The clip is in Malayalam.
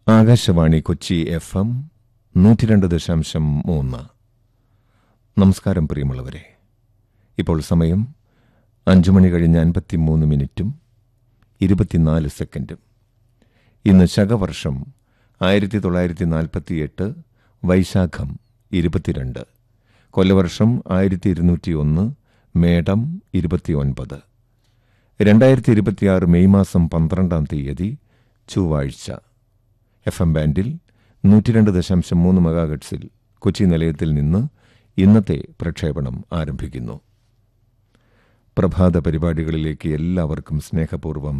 ആകാശവാണി കൊച്ചി എഫ് എം നൂറ്റി രണ്ട് ദശാംശം മൂന്ന് നമസ്കാരം പ്രിയമുള്ളവരെ ഇപ്പോൾ സമയം അഞ്ചു മണി കഴിഞ്ഞ് അൻപത്തിമൂന്ന് മിനിറ്റും ഇരുപത്തിനാല് സെക്കൻഡും ഇന്ന് ശകവർഷം ആയിരത്തി തൊള്ളായിരത്തി നാൽപ്പത്തിയെട്ട് വൈശാഖം ഇരുപത്തിരണ്ട് കൊല്ലവർഷം ആയിരത്തി ഇരുന്നൂറ്റി ഒന്ന് മേടം ഇരുപത്തിയൊൻപത് രണ്ടായിരത്തി ഇരുപത്തിയാറ് മെയ് മാസം പന്ത്രണ്ടാം തീയതി ചൊവ്വാഴ്ച എഫ് എം ബാൻഡിൽ നൂറ്റിരണ്ട് ദശാംശം മൂന്ന് മെഗാഗട്സിൽ കൊച്ചി നിലയത്തിൽ നിന്ന് ഇന്നത്തെ പ്രക്ഷേപണം ആരംഭിക്കുന്നു പ്രഭാത പരിപാടികളിലേക്ക് എല്ലാവർക്കും സ്നേഹപൂർവ്വം